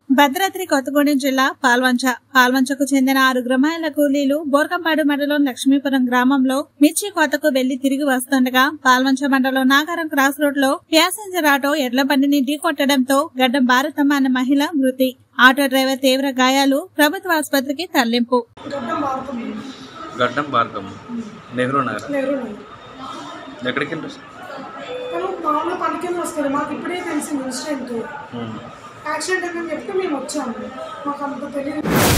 భద్రాద్రి కొత్తగూడెం జిల్లా పాల్వంచ పాల్వంచకు చెందిన ఆరు గ్రామాల కూలీలు బోర్కంపాడు మండలం లక్ష్మీపురం గ్రామంలో మిర్చి కోతకు వెళ్లి తిరిగి వస్తుండగా పాల్వంచ మండలం నాగారం క్రాస్ రోడ్ లో ప్యాసింజర్ ఆటో ఎడ్ల బండిని ఢీకొట్టడంతో గడ్డం భారతమ్మ అన్న మహిళ మృతి ఆటో డ్రైవర్ తీవ్ర గాయాలు ప్రభుత్వ ఆసుపత్రికి తరలింపు గడ్డం మారుతుంది గడ్డం భారతం నెహ్రూ నగర్ నెహ్రూ ఎక్కడికి వెళ్ళరు తను మామూలు పని కింద వస్తుంది మాకు ఇప్పుడే తెలిసింది ఇన్సిడెంట్ ఉమ్. యాక్సిడెంట్ అని చెప్తే మేము వచ్చాము మాకు అంత తెలియదు